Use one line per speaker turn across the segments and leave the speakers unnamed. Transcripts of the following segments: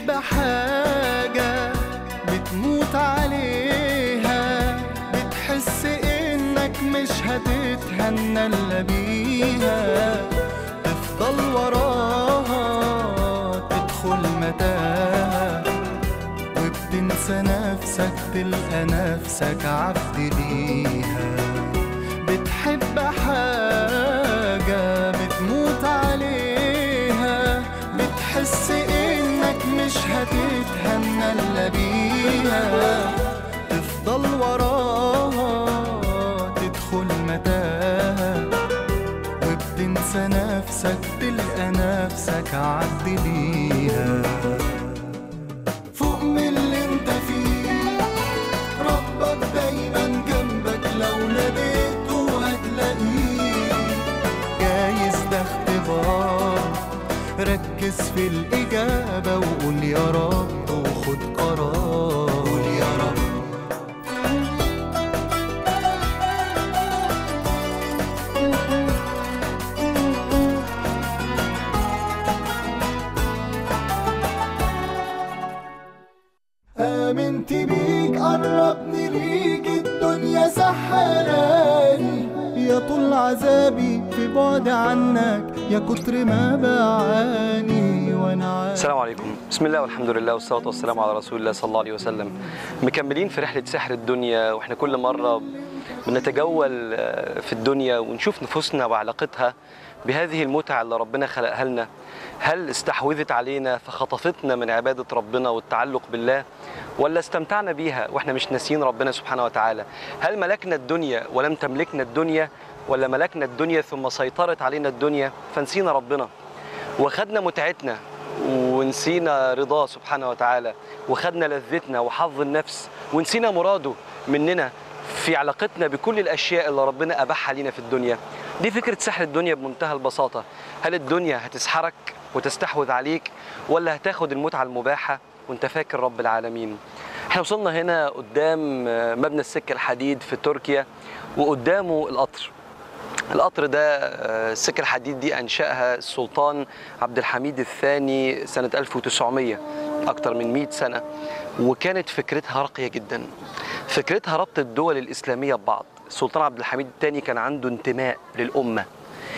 بتحب حاجة بتموت عليها بتحس انك مش هتتهنى الا بيها تفضل وراها تدخل متاهة وبتنسى نفسك تلقى نفسك عبد ليها بتحب حاجة بتموت عليها بتحس انك مش هتتهنى الا بيها تفضل وراها تدخل متاهة وبتنسى نفسك تلقى نفسك عبد ليها فوق من اللي انت فيه ربك دايما جنبك لو ناديته هتلاقيه جايز ده اختبار ركز في الإجابة وقول يا رب وخد قرار قول يا رب آمنت بيك قربني ليك الدنيا سحراني يا طول عذابي في بعد عنك يا كتر ما بعاني وانا عارف
السلام عليكم بسم الله والحمد لله والصلاة والسلام على رسول الله صلى الله عليه وسلم مكملين في رحلة سحر الدنيا واحنا كل مرة بنتجول آه، في الدنيا ونشوف نفوسنا وعلاقتها بهذه المتعة اللي ربنا خلقها لنا هل استحوذت علينا فخطفتنا من عبادة ربنا والتعلق بالله ولا استمتعنا بيها واحنا مش ناسيين ربنا سبحانه وتعالى هل ملكنا الدنيا ولم تملكنا الدنيا ولا ملكنا الدنيا ثم سيطرت علينا الدنيا فنسينا ربنا وخدنا متعتنا ونسينا رضاه سبحانه وتعالى وخدنا لذتنا وحظ النفس ونسينا مراده مننا في علاقتنا بكل الاشياء اللي ربنا اباحها لينا في الدنيا دي فكره سحر الدنيا بمنتهى البساطه هل الدنيا هتسحرك وتستحوذ عليك ولا هتاخد المتعه المباحه وانت فاكر رب العالمين احنا وصلنا هنا قدام آه، مبنى السكه الحديد في تركيا وقدامه القطر القطر ده آه، السكة الحديد دي أنشأها السلطان عبد الحميد الثاني سنة 1900 أكتر من 100 سنة وكانت فكرتها راقية جدا فكرتها ربط الدول الإسلامية ببعض السلطان عبد الحميد الثاني كان عنده انتماء للأمة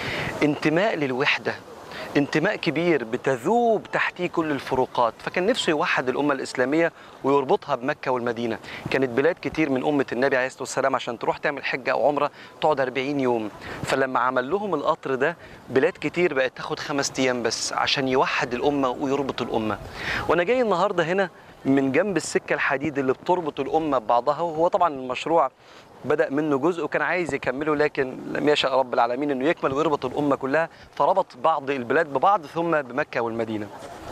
انتماء للوحدة انتماء كبير بتذوب تحتيه كل الفروقات فكان نفسه يوحد الأمة الإسلامية ويربطها بمكة والمدينة كانت بلاد كتير من أمة النبي عليه الصلاة والسلام عشان تروح تعمل حجة أو عمرة تقعد 40 يوم فلما عمل لهم القطر ده بلاد كتير بقت تاخد خمس أيام بس عشان يوحد الأمة ويربط الأمة وأنا جاي النهاردة هنا من جنب السكة الحديد اللي بتربط الأمة ببعضها وهو طبعا المشروع بدأ منه جزء وكان عايز يكمله لكن لم يشاء رب العالمين انه يكمل ويربط الامه كلها فربط بعض البلاد ببعض ثم بمكه والمدينه.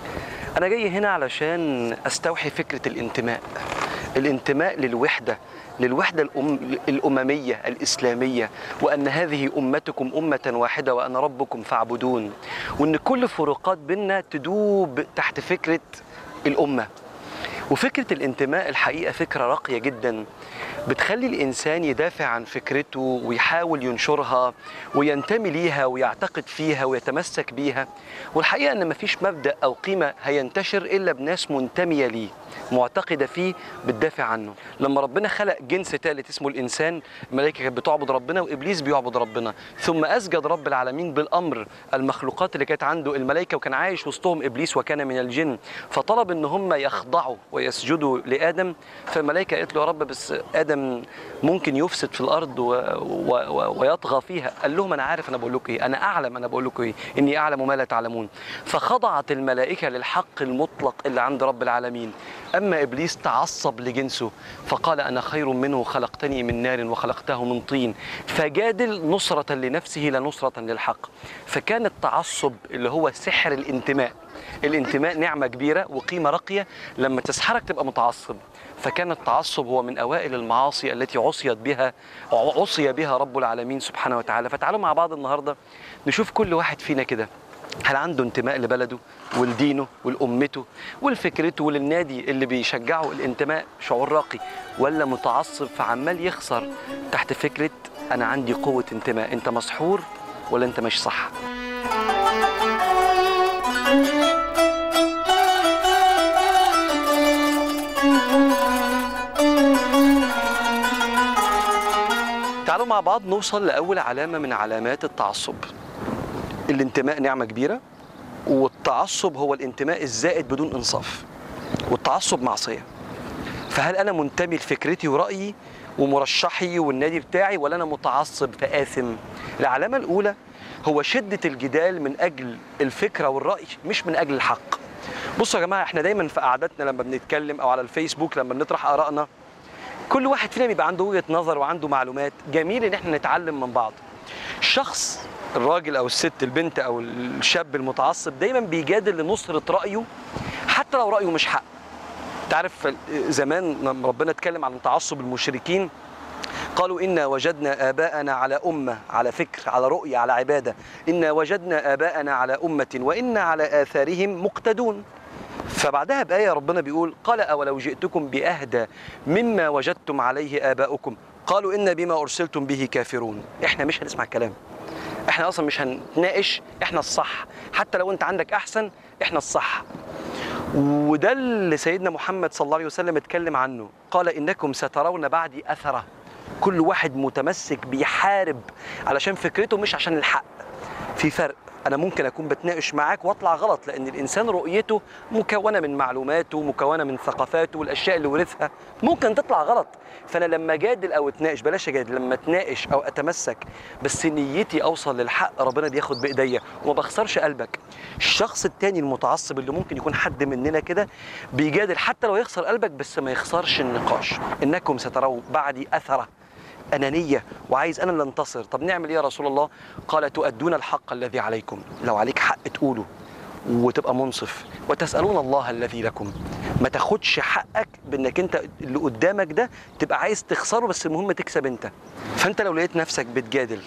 انا جاي هنا علشان استوحي فكره الانتماء. الانتماء للوحده للوحده الأم الامميه الاسلاميه وان هذه امتكم امه واحده وانا ربكم فاعبدون. وان كل فروقات بيننا تدوب تحت فكره الامه. وفكرة الانتماء الحقيقة فكرة راقية جدا بتخلي الإنسان يدافع عن فكرته ويحاول ينشرها وينتمي ليها ويعتقد فيها ويتمسك بيها والحقيقة أن مفيش مبدأ أو قيمة هينتشر إلا بناس منتمية ليه معتقدة فيه بتدافع عنه لما ربنا خلق جنس ثالث اسمه الإنسان الملائكة كانت بتعبد ربنا وإبليس بيعبد ربنا ثم أسجد رب العالمين بالأمر المخلوقات اللي كانت عنده الملائكة وكان عايش وسطهم إبليس وكان من الجن فطلب إن هم يخضعوا ويسجدوا لآدم فالملائكة قالت له يا رب بس آدم ممكن يفسد في الأرض و... و... و... ويطغى فيها قال لهم أنا عارف أنا بقول لكم إيه أنا أعلم أنا بقول لكم إيه إني أعلم ما لا تعلمون فخضعت الملائكة للحق المطلق اللي عند رب العالمين أما إبليس تعصب لجنسه فقال أنا خير منه خلقتني من نار وخلقته من طين فجادل نصرة لنفسه لا نصرة للحق فكان التعصب اللي هو سحر الانتماء الانتماء نعمة كبيرة وقيمة راقية لما تسحرك تبقى متعصب فكان التعصب هو من أوائل المعاصي التي عصيت بها عصي بها رب العالمين سبحانه وتعالى فتعالوا مع بعض النهاردة نشوف كل واحد فينا كده هل عنده انتماء لبلده ولدينه ولأمته ولفكرته وللنادي اللي بيشجعه الانتماء شعور راقي ولا متعصب فعمال يخسر تحت فكرة أنا عندي قوة انتماء أنت مسحور ولا أنت مش صح تعالوا مع بعض نوصل لاول علامه من علامات التعصب الانتماء نعمه كبيره والتعصب هو الانتماء الزائد بدون انصاف والتعصب معصيه فهل انا منتمي لفكرتي ورايي ومرشحي والنادي بتاعي ولا انا متعصب فآثم العلامه الاولى هو شده الجدال من اجل الفكره والراي مش من اجل الحق بصوا يا جماعه احنا دايما في قعداتنا لما بنتكلم او على الفيسبوك لما بنطرح ارائنا كل واحد فينا بيبقى عنده وجهه نظر وعنده معلومات جميل ان احنا نتعلم من بعض الشخص الراجل او الست البنت او الشاب المتعصب دايما بيجادل لنصره رايه حتى لو رايه مش حق تعرف زمان لما ربنا اتكلم عن تعصب المشركين قالوا إنا وجدنا آباءنا على أمة على فكر على رؤية على عبادة إنا وجدنا آباءنا على أمة وإنا على آثارهم مقتدون فبعدها بآية ربنا بيقول قال أولو جئتكم بأهدى مما وجدتم عليه آباؤكم قالوا إنا بما أرسلتم به كافرون إحنا مش هنسمع الكلام إحنا أصلا مش هنتناقش إحنا الصح حتى لو أنت عندك أحسن إحنا الصح وده اللي سيدنا محمد صلى الله عليه وسلم اتكلم عنه قال إنكم سترون بعدي أثره كل واحد متمسك بيحارب علشان فكرته مش عشان الحق في فرق انا ممكن اكون بتناقش معاك واطلع غلط لان الانسان رؤيته مكونه من معلوماته مكونه من ثقافاته والاشياء اللي ورثها ممكن تطلع غلط فانا لما اجادل او اتناقش بلاش اجادل لما اتناقش او اتمسك بس نيتي اوصل للحق ربنا بياخد بايديا وما بخسرش قلبك الشخص التاني المتعصب اللي ممكن يكون حد مننا كده بيجادل حتى لو يخسر قلبك بس ما يخسرش النقاش انكم ستروا بعدي اثره أنانية وعايز أنا اللي أنتصر طب نعمل إيه يا رسول الله قال تؤدون الحق الذي عليكم لو عليك حق تقوله وتبقى منصف وتسألون الله الذي لكم ما تاخدش حقك بانك انت اللي قدامك ده تبقى عايز تخسره بس المهم تكسب انت فانت لو لقيت نفسك بتجادل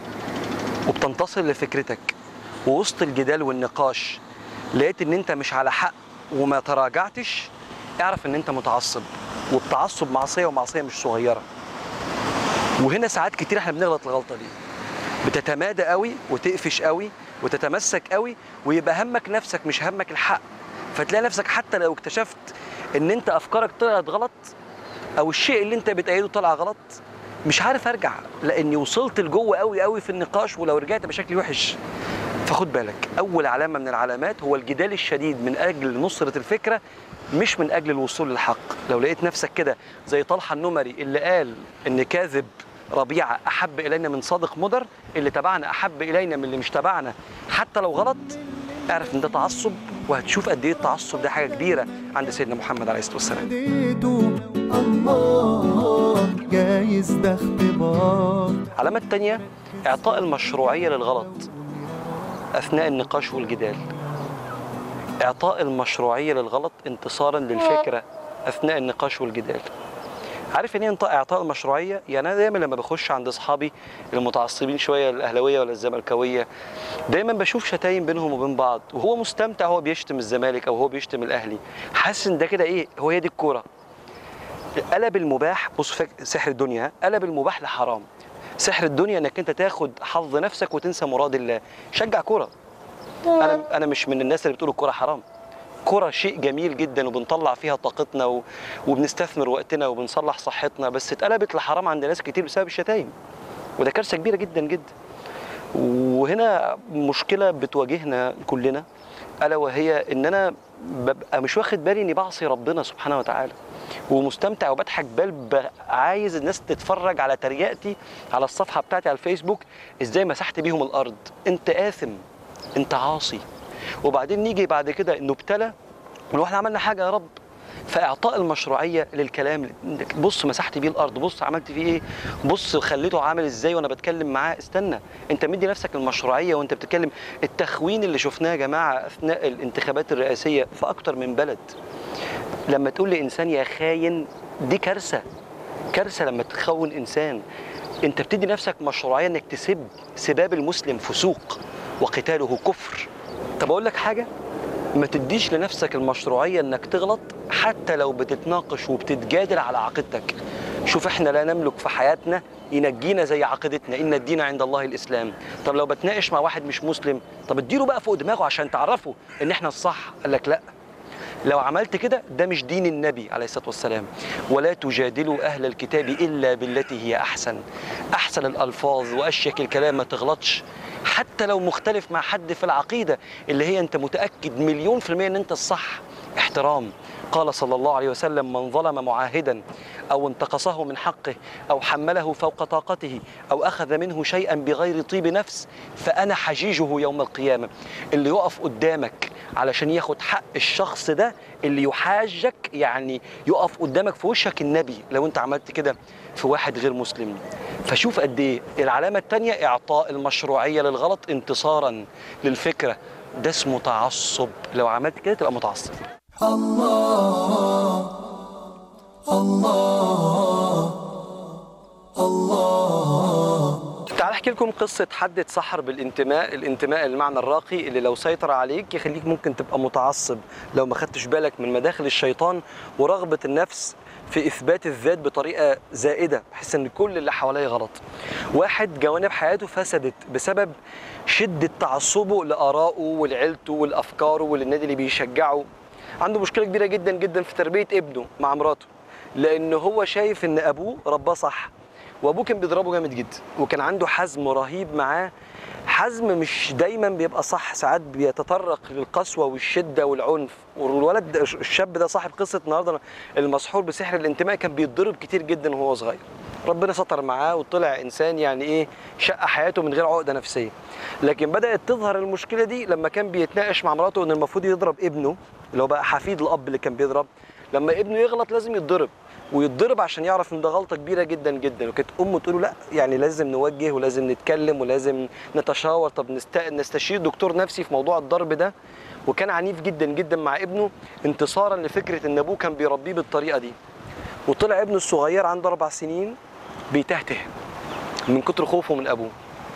وبتنتصر لفكرتك ووسط الجدال والنقاش لقيت ان انت مش على حق وما تراجعتش اعرف ان انت متعصب والتعصب معصيه ومعصيه مش صغيره وهنا ساعات كتير احنا بنغلط الغلطه دي بتتمادى قوي وتقفش قوي وتتمسك قوي ويبقى همك نفسك مش همك الحق فتلاقي نفسك حتى لو اكتشفت ان انت افكارك طلعت غلط او الشيء اللي انت بتأيده طلع غلط مش عارف ارجع لاني وصلت لجوه قوي قوي في النقاش ولو رجعت بشكل وحش فخد بالك اول علامه من العلامات هو الجدال الشديد من اجل نصره الفكره مش من اجل الوصول للحق لو لقيت نفسك كده زي طلحه النمري اللي قال ان كاذب ربيعه احب الينا من صادق مضر اللي تبعنا احب الينا من اللي مش تبعنا حتى لو غلط اعرف ان ده تعصب وهتشوف قد ايه التعصب ده حاجه كبيره عند سيدنا محمد عليه الصلاه والسلام
اديته الله جايز ده اختبار
العلامه الثانيه اعطاء المشروعيه للغلط اثناء النقاش والجدال اعطاء المشروعيه للغلط انتصارا للفكره اثناء النقاش والجدال عارف يعني ايه اعطاء المشروعيه يعني انا دايما لما بخش عند اصحابي المتعصبين شويه الاهلاويه ولا الزملكاويه دايما بشوف شتايم بينهم وبين بعض وهو مستمتع هو بيشتم الزمالك او هو بيشتم الاهلي حاسس ان ده كده ايه هو هي دي الكوره قلب المباح بص فاك سحر الدنيا ها؟ قلب المباح لحرام سحر الدنيا انك انت تاخد حظ نفسك وتنسى مراد الله شجع كوره انا انا مش من الناس اللي بتقول الكوره حرام كرة شيء جميل جدا وبنطلع فيها طاقتنا و... وبنستثمر وقتنا وبنصلح صحتنا بس اتقلبت لحرام عند ناس كتير بسبب الشتايم وده كارثة كبيرة جدا جدا وهنا مشكلة بتواجهنا كلنا ألا وهي إن أنا ببقى مش واخد بالي إني بعصي ربنا سبحانه وتعالى ومستمتع وبضحك بال عايز الناس تتفرج على تريقتي على الصفحة بتاعتي على الفيسبوك إزاي مسحت بيهم الأرض أنت آثم أنت عاصي وبعدين نيجي بعد كده نبتلى ونقول احنا عملنا حاجه يا رب فاعطاء المشروعيه للكلام بص مسحت بيه الارض بص عملت فيه ايه بص خليته عامل ازاي وانا بتكلم معاه استنى انت مدي نفسك المشروعيه وانت بتتكلم التخوين اللي شفناه يا جماعه اثناء الانتخابات الرئاسيه في اكتر من بلد لما تقول لانسان يا خاين دي كارثه كارثه لما تخون انسان انت بتدي نفسك مشروعيه انك تسب سباب المسلم فسوق وقتاله كفر طب اقول لك حاجه ما تديش لنفسك المشروعيه انك تغلط حتى لو بتتناقش وبتتجادل على عقيدتك شوف احنا لا نملك في حياتنا ينجينا زي عقيدتنا ان الدين عند الله الاسلام طب لو بتناقش مع واحد مش مسلم طب اديله بقى فوق دماغه عشان تعرفه ان احنا الصح قال لك لا لو عملت كده ده مش دين النبي عليه الصلاه والسلام ولا تجادلوا اهل الكتاب الا بالتي هي احسن احسن الالفاظ واشيك الكلام ما تغلطش حتى لو مختلف مع حد في العقيده اللي هي انت متاكد مليون في الميه ان انت الصح احترام قال صلى الله عليه وسلم من ظلم معاهدا او انتقصه من حقه او حمله فوق طاقته او اخذ منه شيئا بغير طيب نفس فانا حجيجه يوم القيامه اللي يقف قدامك علشان ياخد حق الشخص ده اللي يحاجك يعني يقف قدامك في وشك النبي لو انت عملت كده في واحد غير مسلم فشوف قد ايه العلامه الثانيه اعطاء المشروعيه للغلط انتصارا للفكره ده اسمه تعصب لو عملت كده تبقى متعصب
الله الله الله
تعال احكي لكم قصة حد اتسحر بالانتماء، الانتماء المعنى الراقي اللي لو سيطر عليك يخليك ممكن تبقى متعصب لو ما خدتش بالك من مداخل الشيطان ورغبة النفس في اثبات الذات بطريقه زائده بحيث ان كل اللي حواليه غلط. واحد جوانب حياته فسدت بسبب شده تعصبه لارائه ولعيلته ولافكاره وللنادي اللي بيشجعه. عنده مشكله كبيره جدا جدا في تربيه ابنه مع مراته لان هو شايف ان ابوه رباه صح وابوه كان بيضربه جامد جدا وكان عنده حزم رهيب معاه حزم مش دايما بيبقى صح ساعات بيتطرق للقسوه والشده والعنف والولد ده- الشاب ده صاحب قصه النهارده المسحور بسحر الانتماء كان بيتضرب كتير جدا وهو صغير ربنا ستر معاه وطلع انسان يعني ايه شق حياته من غير عقده نفسيه لكن بدات تظهر المشكله دي لما كان بيتناقش مع مراته ان المفروض يضرب ابنه اللي هو بقى حفيد الاب اللي كان بيضرب لما ابنه يغلط لازم يتضرب ويتضرب عشان يعرف ان ده غلطه كبيره جدا جدا وكانت امه تقول له لا يعني لازم نوجه ولازم نتكلم ولازم نتشاور طب نست... نستشير دكتور نفسي في موضوع الضرب ده وكان عنيف جدا جدا مع ابنه انتصارا لفكره ان ابوه كان بيربيه بالطريقه دي وطلع ابنه الصغير عنده اربع سنين بيتهته من كتر خوفه من ابوه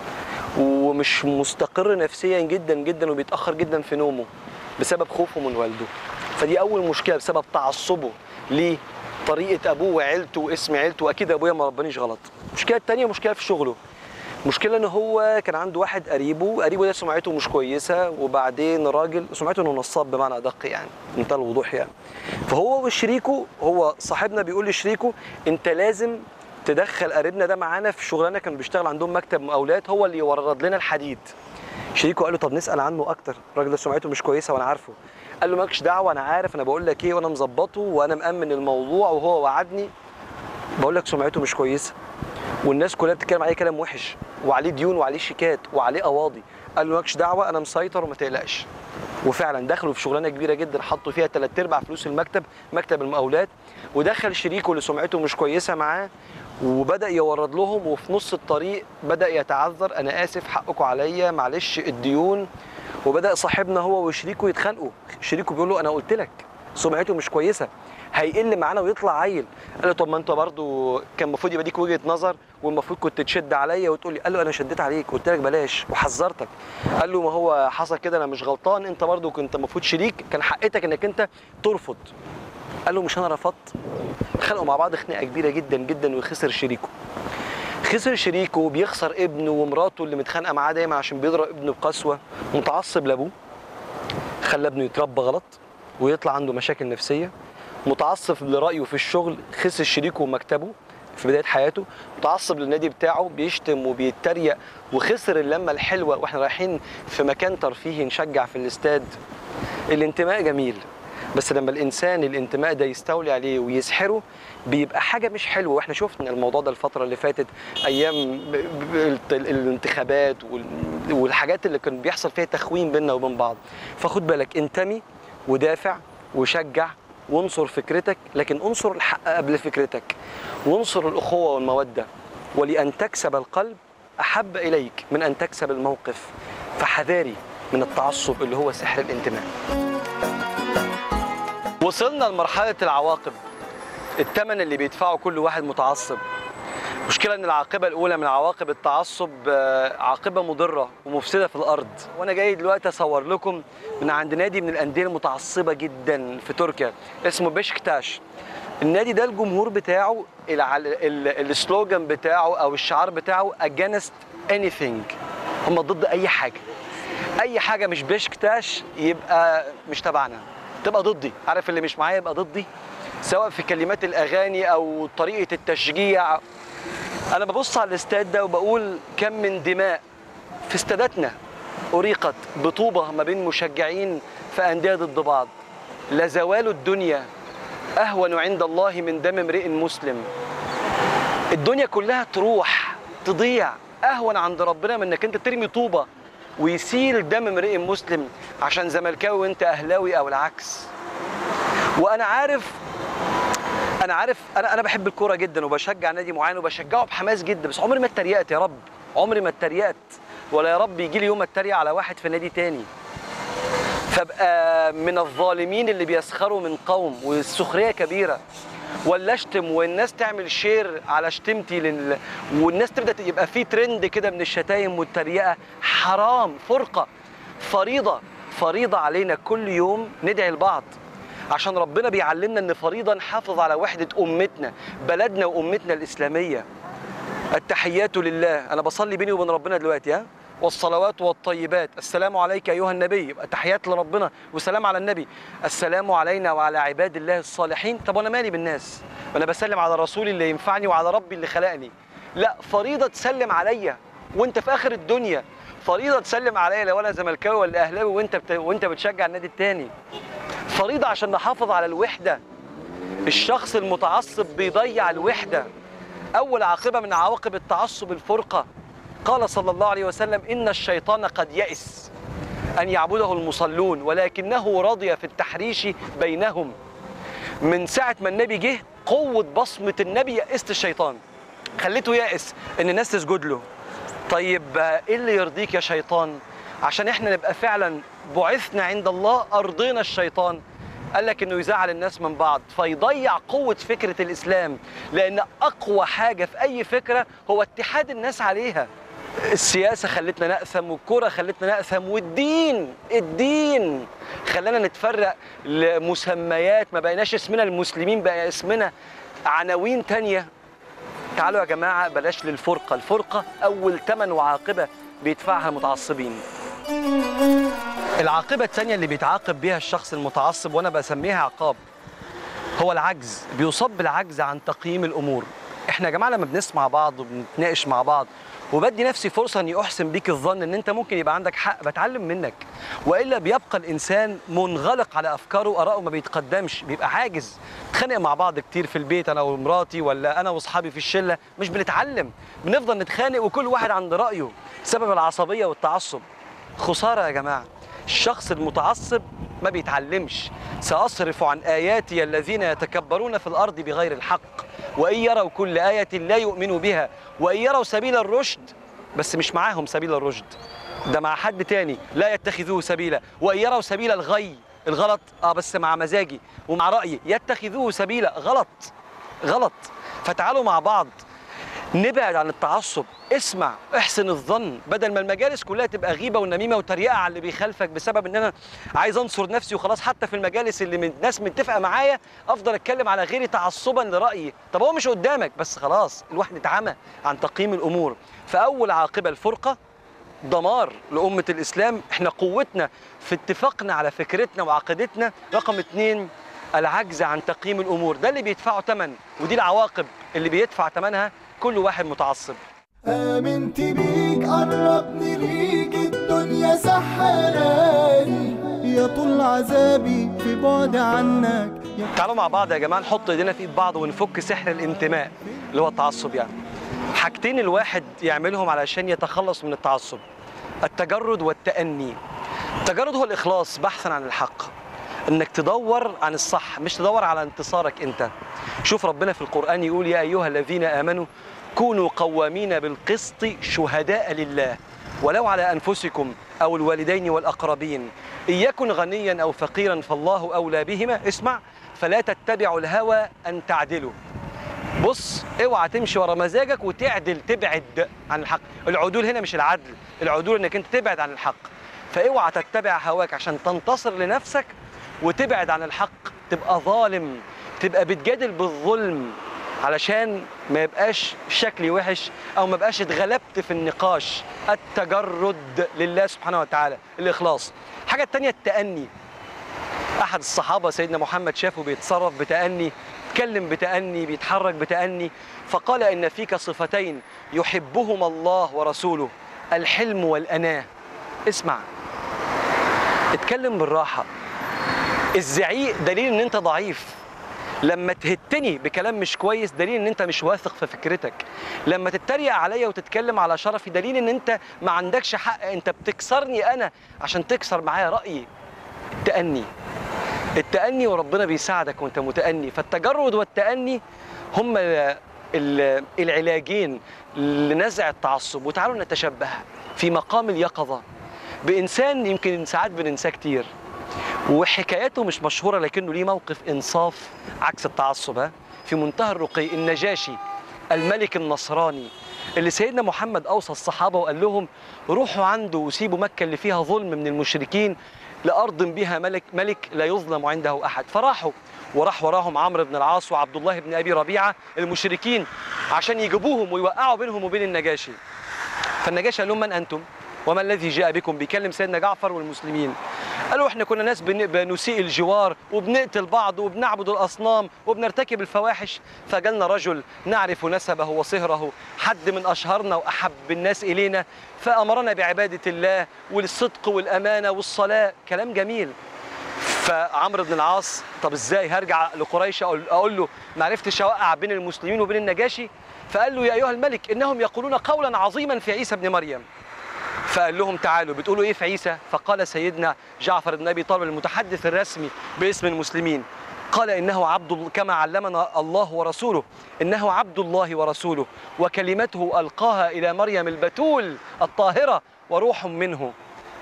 ومش مستقر نفسيا جدا جدا وبيتاخر جدا في نومه بسبب خوفه من والده فدي اول مشكله بسبب تعصبه لطريقه ابوه وعيلته واسم عيلته واكيد ابويا ما ربانيش غلط المشكله الثانيه مشكله في شغله مشكلة ان هو كان عنده واحد قريبه قريبه ده سمعته مش كويسة وبعدين راجل سمعته انه نصاب بمعنى ادق يعني بمنتهى الوضوح يعني فهو وشريكه هو صاحبنا بيقول لشريكه انت لازم تدخل قريبنا ده معانا في شغلانه كان بيشتغل عندهم مكتب مقاولات هو اللي يورد لنا الحديد شريكه قال له طب نسال عنه اكتر الراجل ده سمعته مش كويسه وانا عارفه قال له مالكش دعوه انا عارف انا بقول لك ايه وانا مظبطه وانا مامن الموضوع وهو وعدني بقول لك سمعته مش كويسه والناس كلها بتتكلم عليه كلام وحش وعليه ديون وعليه شيكات وعليه قواضي قال له مالكش دعوه انا مسيطر وما تقلقش وفعلا دخلوا في شغلانه كبيره جدا حطوا فيها ثلاث ارباع فلوس المكتب مكتب المقاولات ودخل شريكه اللي سمعته مش كويسه معاه وبدا يورد لهم وفي نص الطريق بدا يتعذر انا اسف حقكم عليا معلش الديون وبدا صاحبنا هو وشريكه يتخانقوا شريكه بيقول له انا قلت لك سمعته مش كويسه هيقل معانا ويطلع عيل قال له طب ما انت برضو كان المفروض يبقى ليك وجهه نظر والمفروض كنت تشد عليا وتقول لي قال له انا شديت عليك قلت لك بلاش وحذرتك قال له ما هو حصل كده انا مش غلطان انت برضو كنت المفروض شريك كان حقتك انك انت ترفض قال له مش انا رفضت خلقوا مع بعض خناقه كبيره جدا جدا وخسر شريكه خسر شريكه بيخسر ابنه ومراته اللي متخانقه معاه دايما عشان بيضرب ابنه بقسوه متعصب لابوه خلى ابنه يتربى غلط ويطلع عنده مشاكل نفسيه متعصب لرايه في الشغل خسر شريكه ومكتبه في بدايه حياته متعصب للنادي بتاعه بيشتم وبيتريق وخسر اللمه الحلوه واحنا رايحين في مكان ترفيهي نشجع في الاستاد الانتماء جميل بس لما الانسان الانتماء ده يستولي عليه ويسحره بيبقى حاجه مش حلوه واحنا شفنا الموضوع ده الفتره اللي فاتت ايام ب- ب- الت- الانتخابات وال- والحاجات اللي كان بيحصل فيها تخوين بيننا وبين بعض فخد بالك انتمي ودافع وشجع وانصر فكرتك لكن انصر الحق قبل فكرتك وانصر الاخوه والموده ولان تكسب القلب احب اليك من ان تكسب الموقف فحذاري من التعصب اللي هو سحر الانتماء وصلنا لمرحله العواقب الثمن اللي بيدفعه كل واحد متعصب المشكله ان العاقبه الاولى من عواقب التعصب آه، عاقبه مضره ومفسده في الارض وانا جاي دلوقتي اصور لكم من عند نادي من الانديه المتعصبه جدا في تركيا اسمه بشكتاش النادي ده الجمهور بتاعه الع- ال- السلوجان بتاعه او الشعار بتاعه against anything هم ضد اي حاجه اي حاجه مش بشكتاش يبقى مش تبعنا تبقى ضدي عارف اللي مش معايا يبقى ضدي سواء في كلمات الاغاني او طريقه التشجيع انا ببص على الاستاد ده وبقول كم من دماء في استاداتنا اريقت بطوبه ما بين مشجعين في انديه ضد بعض لزوال الدنيا اهون عند الله من دم امرئ مسلم الدنيا كلها تروح تضيع اهون عند ربنا من انك انت ترمي طوبه ويسيل دم امرئ مسلم عشان زملكاوي وانت اهلاوي او العكس وانا عارف انا عارف انا انا بحب الكوره جدا وبشجع نادي معين وبشجعه بحماس جدا بس عمري ما اتريقت يا رب عمري ما اتريقت ولا يا رب يجي لي يوم اتريق على واحد في نادي تاني فابقى من الظالمين اللي بيسخروا من قوم والسخريه كبيره ولا اشتم والناس تعمل شير على شتمتي لل... والناس تبدا يبقى في ترند كده من الشتايم والتريقه حرام فرقه فريضه فريضه علينا كل يوم ندعي لبعض عشان ربنا بيعلمنا ان فريضه نحافظ على وحده امتنا بلدنا وامتنا الاسلاميه التحيات لله انا بصلي بيني وبين ربنا دلوقتي ها والصلوات والطيبات السلام عليك ايها النبي يبقى تحيات لربنا وسلام على النبي السلام علينا وعلى عباد الله الصالحين طب وانا مالي بالناس وانا بسلم على رسولي اللي ينفعني وعلى ربي اللي خلقني لا فريضه تسلم عليا وانت في اخر الدنيا فريضه تسلم عليا لو انا زملكاوي ولا اهلاوي وانت بت... وانت بتشجع النادي التاني فريضه عشان نحافظ على الوحده الشخص المتعصب بيضيع الوحده اول عاقبه من عواقب التعصب الفرقه قال صلى الله عليه وسلم ان الشيطان قد يئس ان يعبده المصلون ولكنه رضي في التحريش بينهم من ساعه ما النبي جه قوه بصمه النبي يأست الشيطان خليته يائس ان الناس تسجد له طيب آه، ايه اللي يرضيك يا شيطان عشان احنا نبقى فعلا بعثنا عند الله ارضينا الشيطان قال لك انه يزعل الناس من بعض فيضيع قوه فكره الاسلام لان اقوى حاجه في اي فكره هو اتحاد الناس عليها السياسه خلتنا نأثم والكوره خلتنا نأثم والدين الدين خلانا نتفرق لمسميات ما بقيناش اسمنا المسلمين بقى اسمنا عناوين تانية تعالوا يا جماعه بلاش للفرقه الفرقه اول ثمن وعاقبه بيدفعها المتعصبين العاقبة الثانية اللي بيتعاقب بيها الشخص المتعصب وأنا بسميها عقاب هو العجز بيصاب بالعجز عن تقييم الأمور احنا يا جماعة لما بنسمع بعض وبنتناقش مع بعض وبدي نفسي فرصة اني احسن بيك الظن ان انت ممكن يبقى عندك حق بتعلم منك والا بيبقى الانسان منغلق على افكاره وارائه ما بيتقدمش بيبقى عاجز نتخانق مع بعض كتير في البيت انا ومراتي ولا انا واصحابي في الشله مش بنتعلم بنفضل نتخانق وكل واحد عند رايه بسبب العصبيه والتعصب خساره يا جماعه الشخص المتعصب ما بيتعلمش سأصرف عن آياتي الذين يتكبرون في الأرض بغير الحق وإن يروا كل آية لا يؤمنوا بها وإن يروا سبيل الرشد بس مش معاهم سبيل الرشد ده مع حد تاني لا يتخذوه سبيلا وإن يروا سبيل الغي الغلط اه بس مع مزاجي ومع رأيي يتخذوه سبيلا غلط غلط فتعالوا مع بعض نبعد عن التعصب اسمع احسن الظن بدل ما المجالس كلها تبقى غيبه ونميمه وتريقه على اللي بيخالفك بسبب ان انا عايز انصر نفسي وخلاص حتى في المجالس اللي من ناس متفقه معايا افضل اتكلم على غيري تعصبا لرايي طب هو مش قدامك بس خلاص الواحد اتعمى عن تقييم الامور فاول عاقبه الفرقه دمار لأمة الإسلام احنا قوتنا في اتفاقنا على فكرتنا وعقيدتنا رقم اتنين العجز عن تقييم الأمور ده اللي بيدفعه ثمن ودي العواقب اللي بيدفع ثمنها كل واحد متعصب
آمنت بيك قربني ليك الدنيا سحراني يا طول عذابي في بعد عنك يا
تعالوا مع بعض يا جماعة نحط ايدينا في ايد بعض ونفك سحر الانتماء اللي هو التعصب يعني حاجتين الواحد يعملهم علشان يتخلص من التعصب التجرد والتأني التجرد هو الإخلاص بحثا عن الحق انك تدور عن الصح مش تدور على انتصارك انت شوف ربنا في القرآن يقول يا أيها الذين آمنوا كونوا قوامين بالقسط شهداء لله ولو على أنفسكم أو الوالدين والأقربين إن يكن غنيا أو فقيرا فالله أولى بهما اسمع فلا تتبعوا الهوى أن تعدلوا بص اوعى تمشي ورا مزاجك وتعدل تبعد عن الحق العدول هنا مش العدل العدول انك انت تبعد عن الحق فاوعى تتبع هواك عشان تنتصر لنفسك وتبعد عن الحق تبقى ظالم تبقى بتجادل بالظلم علشان ما يبقاش شكلي وحش او ما بقاش اتغلبت في النقاش التجرد لله سبحانه وتعالى الاخلاص الحاجه التانية التأني احد الصحابه سيدنا محمد شافه بيتصرف بتأني اتكلم بتأني بيتحرك بتأني فقال ان فيك صفتين يحبهما الله ورسوله الحلم والأناة اسمع اتكلم بالراحة الزعيق دليل ان انت ضعيف لما تهتني بكلام مش كويس دليل ان انت مش واثق في فكرتك لما تتريق عليا وتتكلم على شرفي دليل ان انت ما عندكش حق انت بتكسرني انا عشان تكسر معايا رأيي التأني التأني وربنا بيساعدك وانت متأني فالتجرد والتأني هم ال- ال- العلاجين لنزع التعصب وتعالوا نتشبه في مقام اليقظة بإنسان يمكن ساعات بننساه كتير وحكايته مش مشهورة لكنه ليه موقف إنصاف عكس التعصب ها في منتهى الرقي النجاشي الملك النصراني اللي سيدنا محمد أوصى الصحابة وقال لهم روحوا عنده وسيبوا مكة اللي فيها ظلم من المشركين لأرض بها ملك ملك لا يظلم عنده أحد فراحوا وراح وراهم عمرو بن العاص وعبد الله بن أبي ربيعة المشركين عشان يجيبوهم ويوقعوا بينهم وبين النجاشي فالنجاشي قال لهم من أنتم وما الذي جاء بكم بيكلم سيدنا جعفر والمسلمين قالوا احنا كنا ناس بن- بنسيء الجوار وبنقتل بعض وبنعبد الاصنام وبنرتكب الفواحش فجالنا رجل نعرف نسبه وصهره حد من اشهرنا واحب الناس الينا فامرنا بعباده الله والصدق والامانه والصلاه كلام جميل فعمرو بن العاص طب ازاي هرجع لقريش اقول, أقول له ما عرفتش اوقع بين المسلمين وبين النجاشي فقال له يا ايها الملك انهم يقولون قولا عظيما في عيسى ابن مريم فقال لهم تعالوا بتقولوا ايه في عيسى فقال سيدنا جعفر بن ابي طالب المتحدث الرسمي باسم المسلمين قال انه عبد الله كما علمنا الله ورسوله انه عبد الله ورسوله وكلمته القاها الى مريم البتول الطاهره وروح منه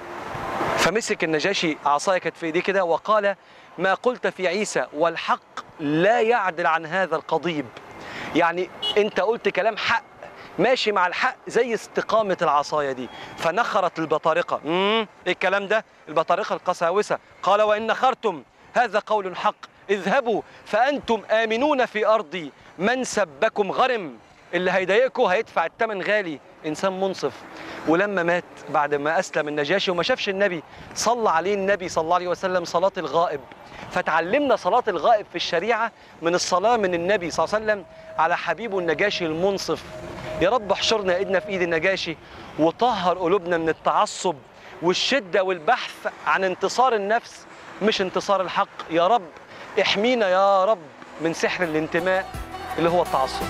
فمسك النجاشي عصايه كانت في ايديه كده وقال ما قلت في عيسى والحق لا يعدل عن هذا القضيب يعني انت قلت كلام حق ماشي مع الحق زي استقامة العصاية دي فنخرت البطارقة امم ايه الكلام ده البطارقة القساوسة قال وإن نخرتم هذا قول حق اذهبوا فأنتم آمنون في أرضي من سبكم غرم اللي هيضايقكم هيدفع الثمن غالي إنسان منصف ولما مات بعد ما أسلم النجاشي وما شافش النبي صلى عليه النبي صلى الله عليه وسلم صلاة الغائب فتعلمنا صلاة الغائب في الشريعة من الصلاة من النبي صلى الله عليه وسلم على حبيبه النجاشي المنصف يا رب احشرنا ايدنا في ايد النجاشي وطهر قلوبنا من التعصب والشدة والبحث عن انتصار النفس مش انتصار الحق يا رب احمينا يا رب من سحر الانتماء اللي هو التعصب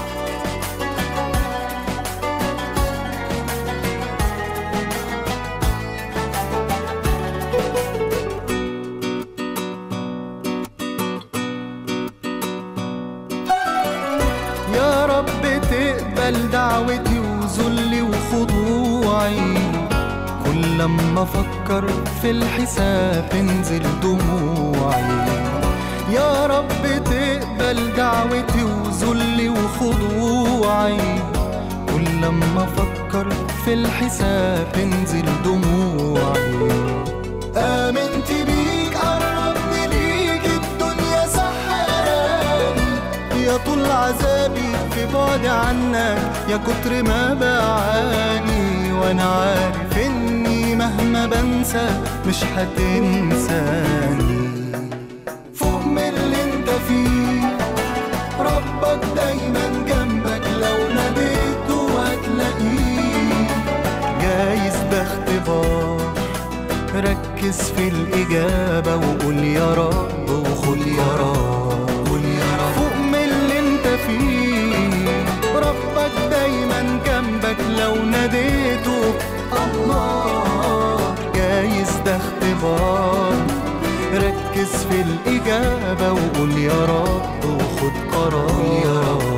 يا رب تقبل دعوتي وذلي وخضوعي كل لما افكر في الحساب تنزل دموعي يا رب تقبل دعوتي وذلي وخضوعي كل لما افكر في الحساب تنزل دموعي آمنت بيك قربني ليك الدنيا سحراني يا طول عذابي في بعد عنك يا كتر ما بعاني وانا عارف اني مهما بنسى مش هتنساني فوق من اللي انت فيه ربك دايما جنبك لو ناديته هتلاقيه جايز ده اختبار ركز في الإجابة وقول يا رب وخد يا رب قول يا رب فوق من اللي انت فيه ربك دايما جنبك لو ناديته الله جايز ده اختبار ركز في الإجابة وقول يا رب وخد قرار يا رب